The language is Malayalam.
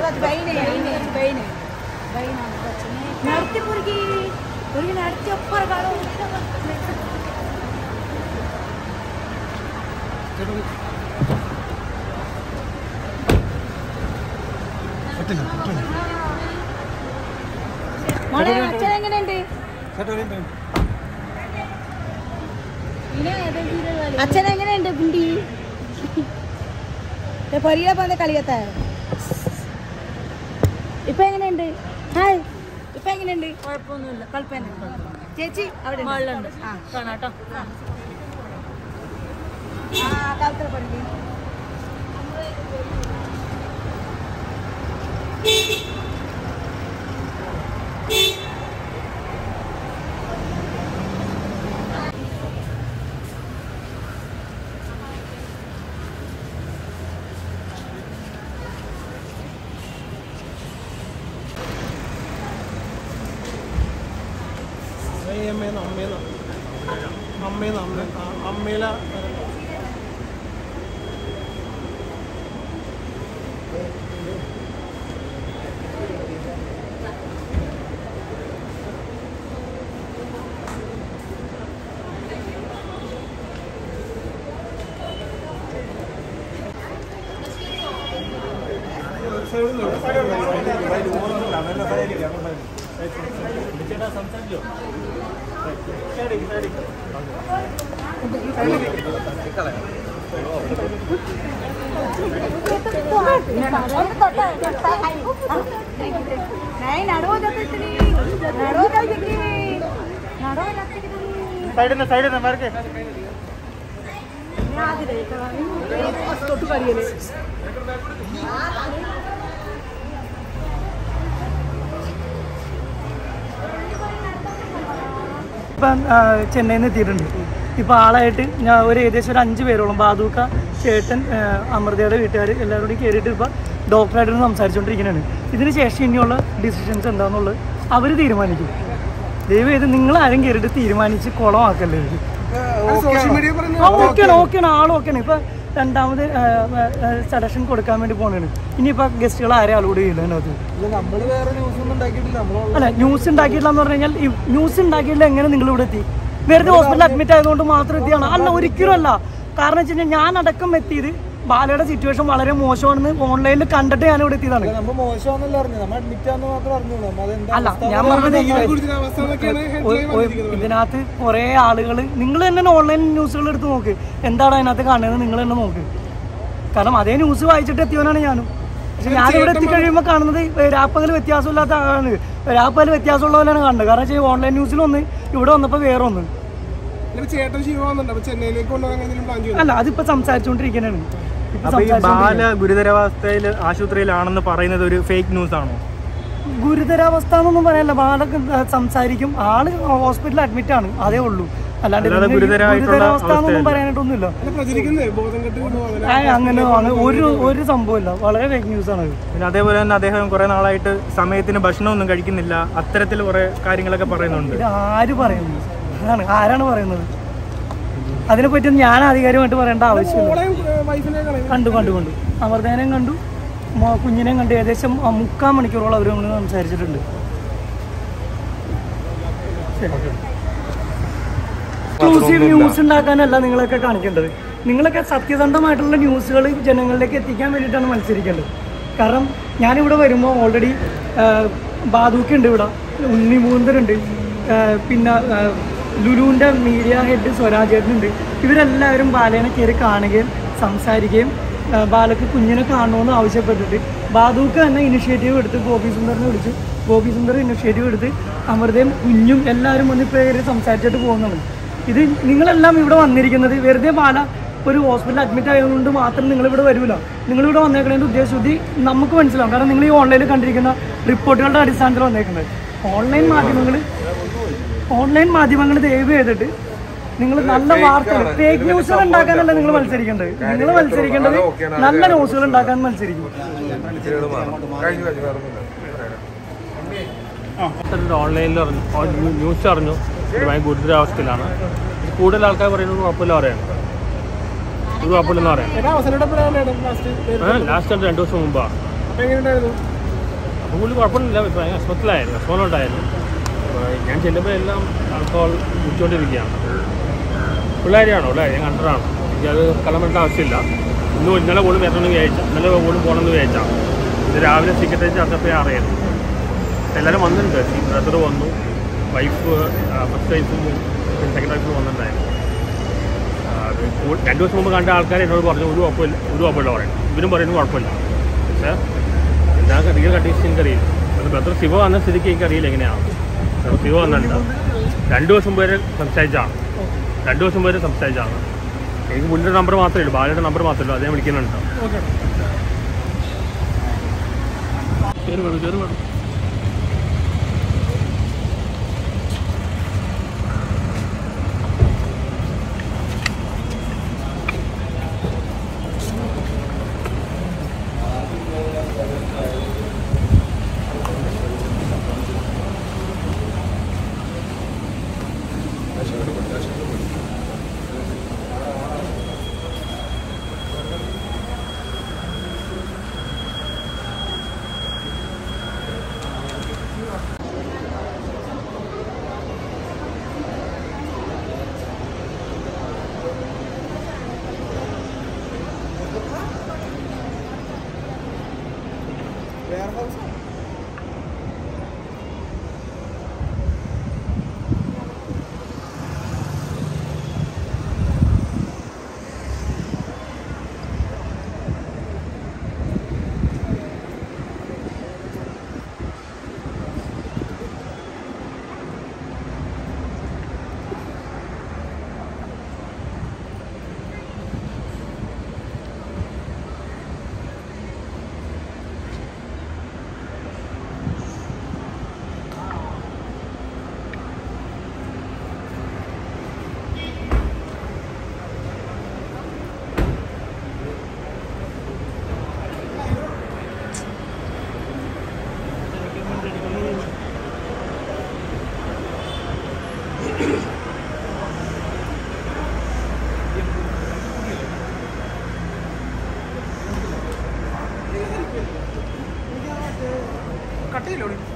బయనే బయనే నడిచి పురికి పురికి నడిచి ఒప్పరు కాదు മോളെ അച്ഛൻ എങ്ങനെയുണ്ട് അച്ഛൻ എങ്ങനെയുണ്ട് പിണ്ടി പൊരിയുടെ പോലെ കളിയത്ത ഇപ്പൊ എങ്ങനെയുണ്ട് ഹായ് ഇപ്പൊ എങ്ങനെയുണ്ട് കുഴപ്പമൊന്നുമില്ല കുഴപ്പമില്ല ചേച്ചി അവിടെ മുകളിലുണ്ട് ആ കാണാട്ടോ ആ കാലത്തിൽ പഠിക്കും അമ്മേന്ന് അമ്മേന്ന് അമ്മേന്ന് അമ്മ അമ്മയില नहीं नडो जाते इतनी नडो जाते इतनी नडो जाते इतनी സൈഡിൽ നിന്ന് സൈഡിൽ നിന്ന് മാർക്ക് मैं आज रही था तो करिए ഇപ്പം ആ, ചെന്നൈയിൽ നിന്ന് എത്തിയിട്ടുണ്ട് ഇപ്പോൾ ആളായിട്ട് ഞാൻ ഒരു ഏകദേശം ഒരു അഞ്ച് പേരോളം ബാദൂക്ക ചേട്ടൻ ആ, അമൃതയുടെ വീട്ടുകാർ എല്ലാവരും കൂടി കയറിയിട്ട് ഇപ്പോൾ ഡോക്ടറായിട്ട് സംസാരിച്ചുകൊണ്ടിരിക്കുന്നതാണ് ഇതിന് ശേഷം ഇനിയുള്ള ഡിസിഷൻസ് എന്താണെന്നുള്ളത് അവർ തീരുമാനിക്കും ദൈവം ഇത് നിങ്ങൾ ആരും കയറിയിട്ട് തീരുമാനിച്ച് കുളമാക്കല്ലേ ഇത് സോഷ്യൽ മീഡിയ ആ ഓക്കെയാണ് ഓക്കെയാണ് ആൾ ഓക്കെയാണ് ഇപ്പൊ രണ്ടാമത് സഡക്ഷൻ കൊടുക്കാൻ വേണ്ടി പോകണാണ് ഇനിയിപ്പോ ഗസ്റ്റുകൾ ആരെ അലൂഡ് ചെയ്യില്ല അതിനകത്ത് നമ്മള് വേറെ ന്യൂസ് ഒന്നും ഉണ്ടാക്കിയിട്ടില്ല നമ്മൾ അല്ല ന്യൂസ് ഉണ്ടാക്കിയിട്ടില്ല എന്ന് പറഞ്ഞു കഴിഞ്ഞാൽ ന്യൂസ് ഉണ്ടാക്കിയില്ല എങ്ങനെ നിങ്ങൾ ഇവിടെ എത്തി വെറുതെ ഹോസ്പിറ്റലിൽ അഡ്മിറ്റ് ആയതുകൊണ്ട് മാത്രം എത്തിയാണ് അല്ല ഒരിക്കലും അല്ല കാരണം വെച്ച് കഴിഞ്ഞാൽ ഞാൻ അടക്കം എത്തിയത് ബാലയുടെ സിറ്റുവേഷൻ വളരെ മോശമാണെന്ന് ഓൺലൈനിൽ കണ്ടിട്ട് ഞാൻ ഇവിടെ എത്തിയതാണ് നമ്മ മോശമാണെന്നല്ല അറിഞ്ഞു നമ്മൾ അഡ്മിറ്റ് ആണെന്ന് മാത്രം അറിഞ്ഞുള്ളൂ നമ്മ അതെന്താ അല്ല ഞാൻ പറഞ്ഞത് അവസ്ഥ എന്നൊക്കെയാണ് ഒ- ഒ- ഇതിനകത്ത് കുറേ ആളുകൾ നിങ്ങൾ തന്നെ ഓൺലൈൻ ന്യൂസുകൾ എടുത്ത് നോക്ക് എന്താണ് അതിനകത്ത് കാണുന്നത് നിങ്ങൾ തന്നെ നോക്ക് കാരണം അതേ ന്യൂസ് വായിച്ചിട്ട് എത്തിയവനാണ് ഞാനും പക്ഷെ ഞാൻ ഇവിടെ എത്തിക്കഴിയുമ്പോൾ കാണുന്നത് രാപ്പകൽ വ്യത്യാസമില്ലാത്ത ആളാണ് രാപ്പകൽ വ്യത്യാസമുള്ളവരാണ് കാണുന്നത് കാരണം വെച്ചാൽ ഓൺലൈൻ ന്യൂസിൽ ഒന്ന് ഇവിടെ വന്നപ്പോൾ വേറെ ഒന്ന് ഇങ്ങനെ ചേട്ടൻ ശിവ വന്നിട്ടുണ്ട് അപ്പൊ ചെന്നൈയിലേക്ക് കൊണ്ടുപോകാൻ എന്തെങ്കിലും പ്ലാൻ ചെയ്യുന്നു അല്ല അതിപ്പോൾ സംസാരിച്ചുകൊണ്ടിരിക്കുന്നതാണ് ഇപ്പൊ അപ്പൊ ഈ സംസാരിച്ചുകൊണ്ടിരിക്കുകയാണ്. ബാല ഗുരുതരാവസ്ഥയിൽ ആശുപത്രിയിലാണെന്ന് പറയുന്നത് ഒരു ഫേക്ക് ന്യൂസ് ആണോ ഗുരുതരാവസ്ഥ എന്നൊന്നും പറയാനില്ല ബാലൊക്കെ സംസാരിക്കും ആള് ഹോസ്പിറ്റലിൽ അഡ്മിറ്റ് ആണ് അതേ ഉള്ളൂ അല്ലാണ്ട് അല്ലാതെ ഇതിന് ഗുരുതരമായിട്ടുള്ള ഗുരുതരാവസ്ഥ എന്നൊന്നും അവസ്ഥയല്ല. പറയാനായിട്ടൊന്നുമില്ല അല്ല പ്രചരിക്കുന്നേ ബോധം കെട്ട് കൊണ്ടുപോകാൻ ആ, അങ്ങനെ അങ്ങനെ ഒരു ഒരു സംഭവമില്ല വളരെ ഫേക്ക് ന്യൂസ് ആണ് അത് പിന്നെ അതേപോലെ തന്നെ അദ്ദേഹം കുറെ നാളായിട്ട് സമയത്തിന് ഭക്ഷണമൊന്നും കഴിക്കുന്നില്ല അത്തരത്തിൽ കുറെ കാര്യങ്ങളൊക്കെ പറയുന്നുണ്ട് ഇത് ആര് പറയുന്നു അതാണ് ആരാണ് പറയുന്നത് അതിനെപ്പറ്റി ഞാൻ ആധികാരികമായിട്ട് പറയേണ്ട ആവശ്യമില്ല മോളെയും വൈഫിനെ കളയും കണ്ടു കണ്ടു കണ്ടു അമൃതേനെയും കണ്ടു മോ- കുഞ്ഞിനെയും കണ്ടു ഏകദേശം ആ, മുക്കാൽ മണിക്കൂറോളം അവർ തമ്മിൽ സംസാരിച്ചിട്ടുണ്ട് എക്സ്ക്ലൂസീവ് ന്യൂസ് ഉണ്ടാക്കാനല്ല നിങ്ങളൊക്കെ കാണിക്കേണ്ടത് നിങ്ങളൊക്കെ സത്യസന്ധമായിട്ടുള്ള ന്യൂസുകൾ ജനങ്ങളിലേക്ക് എത്തിക്കാൻ വേണ്ടിയിട്ടാണ് മത്സരിക്കേണ്ടത് കാരണം ഞാനിവിടെ വരുമ്പോൾ ഓൾറെഡി ബാദൂക്ക് ഉണ്ട് ഇവിടെ ഉണ്ണി മൂന്തരുണ്ട് പിന്നെ ആ, ലുലുവിൻ്റെ മീഡിയ ഹെഡ് സ്വരാജേട്ടനുണ്ട് ഇവരെല്ലാവരും ബാലേനെ കയറി കാണുകയും സംസാരിക്കുകയും ആ, ബാലക്ക് കുഞ്ഞിനെ കാണണമെന്ന് ആവശ്യപ്പെട്ടിട്ട് ബാദൂക്ക് തന്നെ ഇനിഷ്യേറ്റീവ് എടുത്ത് ഗോപി സുന്ദറിനെ വിളിച്ച് ഗോപി സുന്ദർ ഇനിഷ്യേറ്റീവ് എടുത്ത് അമൃതയും കുഞ്ഞും എല്ലാവരും വന്ന് ഇപ്പോൾ കയറി സംസാരിച്ചിട്ട് പോകുന്നതാണ് ഇത് നിങ്ങളെല്ലാം ഇവിടെ വന്നിരിക്കുന്നത് വെറുതെ ബാല ഒരു ഹോസ്പിറ്റലിൽ അഡ്മിറ്റ് ആയതുകൊണ്ട് മാത്രം നിങ്ങൾ ഇവിടെ വരില്ല നിങ്ങളിവിടെ വന്നേക്കുന്നതിൻ്റെ ഉദ്ദേശശുദ്ധി നമുക്ക് മനസ്സിലാവും കാരണം നിങ്ങൾ ഈ ഓൺലൈനിൽ കണ്ടിരിക്കുന്ന റിപ്പോർട്ടുകളുടെ അടിസ്ഥാനത്തിൽ വന്നേക്കുന്നത് ഓൺലൈൻ മാധ്യമങ്ങൾ ഓൺലൈൻ മാധ്യമങ്ങൾ ദയവ് ചെയ്തിട്ട് നിങ്ങൾ നല്ല വാർത്തകൾ ഫേക്ക് ന്യൂസുകൾ ഉണ്ടാക്കാനല്ല നിങ്ങൾ മത്സരിക്കേണ്ടത് നിങ്ങൾ മത്സരിക്കേണ്ടത് നല്ല ന്യൂസുകൾ ഉണ്ടാക്കാൻ മത്സരിക്കും ഓൺലൈനിൽ അറിഞ്ഞു ഓ- ന്യൂ- ന്യൂസ് അറിഞ്ഞു ഇത് ഭയങ്കര ഗുരുതരാവസ്ഥയിലാണ് കൂടുതൽ ആൾക്കാർ പറയുന്നത് കുഴപ്പമില്ല പറയാണ് ഇത് കുഴപ്പമില്ലെന്ന് പറയാം അവസരം ലാസ്റ്റ് ലാസ്റ്റ് രണ്ട് ദിവസം മുമ്പാണ് അപ്പൊ എങ്ങനെയുണ്ടായിരുന്നു അപ്പോൾ പുള്ളി കുഴപ്പമൊന്നുമില്ല ഇപ്പോൾ ഭയങ്കര വിഷമത്തിലായിരുന്നു വിഷമമുണ്ടായിരുന്നു അപ്പോൾ ഞാൻ ചെല്ലുമ്പോൾ എല്ലാം ആൾക്കോൾ കുടിച്ചുകൊണ്ടിരിക്കുകയാണ് പിള്ളേരെയാണോ പിള്ളേർ ഞാൻ കണ്ടതാണ് എനിക്കത് കളമേണ്ട ആവശ്യമില്ല ഇന്നും ഇന്നലെ പോലും വരണമെന്ന് വിചാരിച്ച ഇന്നലെ പോലും പോകണമെന്ന് വിചാരിച്ചാണ് ഇത് രാവിലെ സെക്രട്ടറി ചേർത്തപ്പോൾ അറിയുന്നു എല്ലാവരും വന്നിട്ടുണ്ട് ബ്രദർ വന്നു വൈഫ് ഫസ്റ്റ് വൈഫും സെക്കൻഡ് വൈഫും വന്നിട്ടുണ്ടായിരുന്നു ആ, അത് കൂ- രണ്ട് ദിവസം മുമ്പ് കണ്ട ആൾക്കാർ എന്നോട് പറഞ്ഞു ഒരു കുഴപ്പമില്ല ഒരു കുഴപ്പമില്ല പറയുന്നു ഇവരും പറയുന്നു കുഴപ്പമില്ല പക്ഷേ എന്താ റിയൽ കണ്ടീഷൻ എനിക്കറിയില്ല അത് ബ്രദർ ശിവ വന്ന സ്ഥിതിക്ക് എനിക്കറിയില്ല എങ്ങനെയാണ് ബ്രദർ ശിവ വന്നിട്ടുണ്ട് രണ്ട് ദിവസം വരെ സംസാരിച്ചാണ് രണ്ട് ദിവസം വരെ സംസാരിച്ചാണ് എനിക്ക് പുള്ളിയുടെ നമ്പർ മാത്രമേ ഉള്ളൂ ബാലയുടെ നമ്പർ മാത്രമേ ഉള്ളൂ അതേ വിളിക്കുന്നുണ്ട് കയറി വേണം കയറി വേണം കട്ട് ചെയ്യില്ലേ